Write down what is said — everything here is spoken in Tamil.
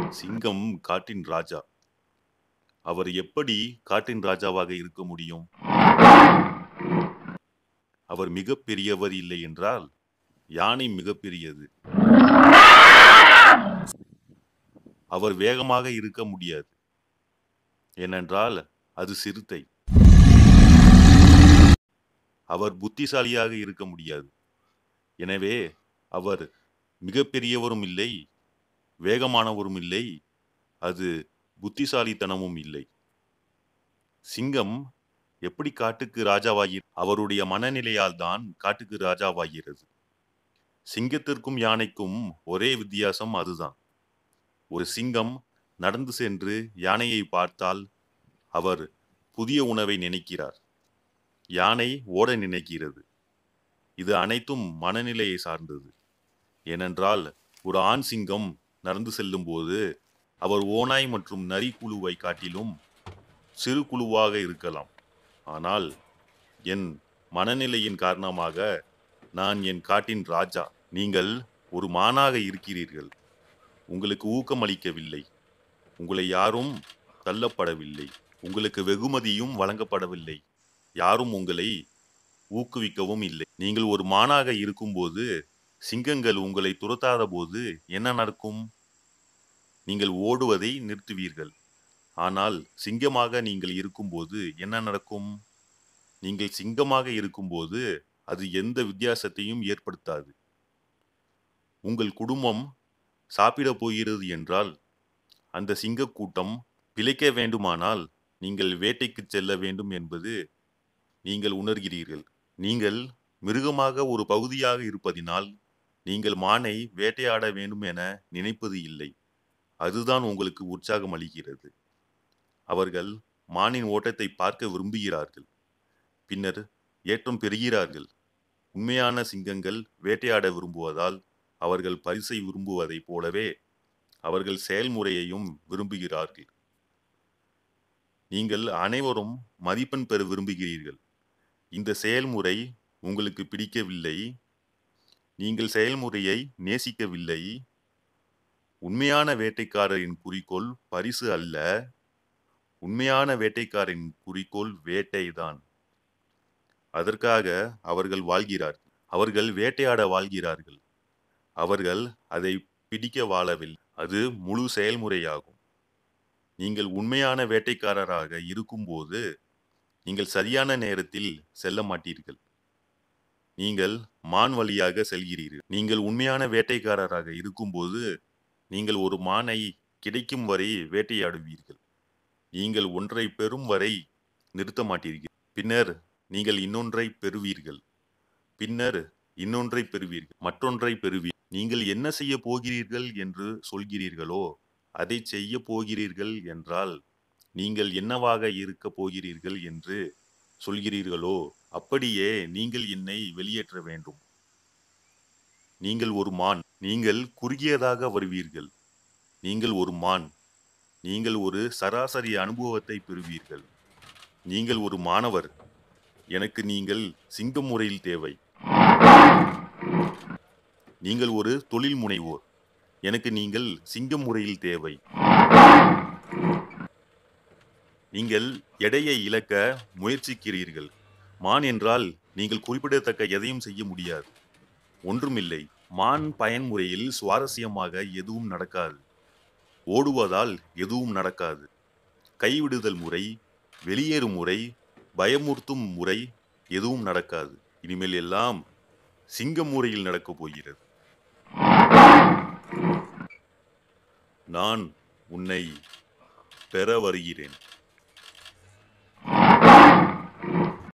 சிங்கம் காட்டின் ராஜா அவர் எப்படி காட்டின் ராஜாவாக இருக்க முடியும் அவர் மிகப்பெரியவர் இல்லை என்றால் யானை மிகப்பெரியது அவர் வேகமாக இருக்க முடியாது ஏனென்றால் அது சிறுத்தை அவர் புத்திசாலியாக இருக்க முடியாது எனவே அவர் மிகப்பெரியவரும் இல்லை வேகமானவரும் இல்லை அது புத்திசாலித்தனமும் இல்லை சிங்கம் எப்படி காட்டுக்கு ராஜாவாகி அவருடைய மனநிலையால் தான் காட்டுக்கு ராஜாவாகிறது சிங்கத்திற்கும் யானைக்கும் ஒரே வித்தியாசம் அதுதான் ஒரு சிங்கம் நடந்து சென்று யானையை பார்த்தால் அவர் புதிய உணவை நினைக்கிறார் யானை ஓட நினைக்கிறது இது அனைத்தும் மனநிலையை சார்ந்தது ஏனென்றால் ஒரு ஆண் சிங்கம் நடந்து செல்லும்போது அவர் ஓநாய் மற்றும் நரி குழுவை காட்டிலும் சிறு குழுவாக இருக்கலாம் ஆனால் என் மனநிலையின் காரணமாக நான் என் காட்டின் ராஜா நீங்கள் ஒரு மானாக இருக்கிறீர்கள் உங்களுக்கு ஊக்கமளிக்கவில்லை உங்களை யாரும் தள்ளப்படவில்லை உங்களுக்கு வெகுமதியும் வழங்கப்படவில்லை யாரும் உங்களை ஊக்குவிக்கவும் இல்லை நீங்கள் ஒரு மானாக இருக்கும்போது சிங்கங்கள் உங்களை துரத்தாத போது என்ன நடக்கும் நீங்கள் ஓடுவதை நிறுத்துவீர்கள் ஆனால் சிங்கமாக நீங்கள் இருக்கும்போது என்ன நடக்கும் நீங்கள் சிங்கமாக இருக்கும்போது அது எந்த வித்தியாசத்தையும் ஏற்படுத்தாது உங்கள் குடும்பம் சாப்பிடப் போகிறது என்றால் அந்த சிங்கக் கூட்டம் பிழைக்க வேண்டுமானால் நீங்கள் வேட்டைக்கு செல்ல வேண்டும் என்பது நீங்கள் உணர்கிறீர்கள் நீங்கள் மிருகமாக ஒரு பகுதியாக இருப்பதினால் நீங்கள் மானை வேட்டையாட வேண்டும் என நினைப்பது இல்லை அதுதான் உங்களுக்கு உற்சாகம் அளிக்கிறது அவர்கள் மானின் ஓட்டத்தை பார்க்க விரும்புகிறார்கள் பின்னர் ஏற்றம் பெறுகிறார்கள் உண்மையான சிங்கங்கள் வேட்டையாட விரும்புவதால் அவர்கள் பரிசை விரும்புவதைப் போலவே அவர்கள் செயல்முறையையும் விரும்புகிறார்கள் நீங்கள் அனைவரும் மதிப்பெண் பெற விரும்புகிறீர்கள் இந்த செயல்முறை உங்களுக்கு பிடிக்கவில்லை நீங்கள் செயல்முறையை நேசிக்கவில்லை உண்மையான வேட்டைக்காரரின் குறிக்கோள் பரிசு அல்ல உண்மையான வேட்டைக்காரரின் குறிக்கோள் வேட்டைதான் அதற்காக அவர்கள் வாழ்கிறார்கள் அவர்கள் வேட்டையாட வாழ்கிறார்கள் அவர்கள் அதை பிடிக்க வாழவில்லை அது முழு செயல்முறையாகும் நீங்கள் உண்மையான வேட்டைக்காரராக இருக்கும்போது நீங்கள் சரியான நேரத்தில் செல்ல மாட்டீர்கள் நீங்கள் மான் வழியாக செல்கிறீர்கள் நீங்கள் உண்மையான வேட்டைக்காரராக இருக்கும்போது நீங்கள் ஒரு மானை கிடைக்கும் வரை வேட்டையாடுவீர்கள் நீங்கள் ஒன்றை பெறும் வரை நிறுத்த மாட்டீர்கள் பின்னர் நீங்கள் இன்னொன்றை பெறுவீர்கள் பின்னர் இன்னொன்றை பெறுவீர்கள் மற்றொன்றை பெறுவீர்கள் நீங்கள் என்ன செய்ய போகிறீர்கள் என்று சொல்கிறீர்களோ அதை செய்ய போகிறீர்கள் என்றால் நீங்கள் என்னவாக இருக்க போகிறீர்கள் என்று சொல்கிறீர்களோ அப்படியே நீங்கள் என்னை வெளியேற்ற வேண்டும் நீங்கள் ஒரு மான் நீங்கள் குறுகியதாக வருவீர்கள் நீங்கள் ஒரு மான் நீங்கள் ஒரு சராசரி அனுபவத்தை பெறுவீர்கள் நீங்கள் ஒரு மாணவர் எனக்கு நீங்கள் சிங்க முறையில் தேவை நீங்கள் ஒரு தொழில் முனைவோர் எனக்கு நீங்கள் சிங்க முறையில் தேவை நீங்கள் எடையை இழக்க முயற்சிக்கிறீர்கள் மான் என்றால் நீங்கள் குறிப்பிடத்தக்க எதையும் செய்ய முடியாது ஒன்றுமில்லை மான் பயன்முறையில் சுவாரஸ்யமாக எதுவும் நடக்காது ஓடுவதால் எதுவும் நடக்காது கைவிடுதல் முறை வெளியேறும் முறை பயமுறுத்தும் முறை எதுவும் நடக்காது இனிமேல் எல்லாம் சிங்க முறையில் நடக்கப் போகிறது நான் உன்னை பெற வருகிறேன்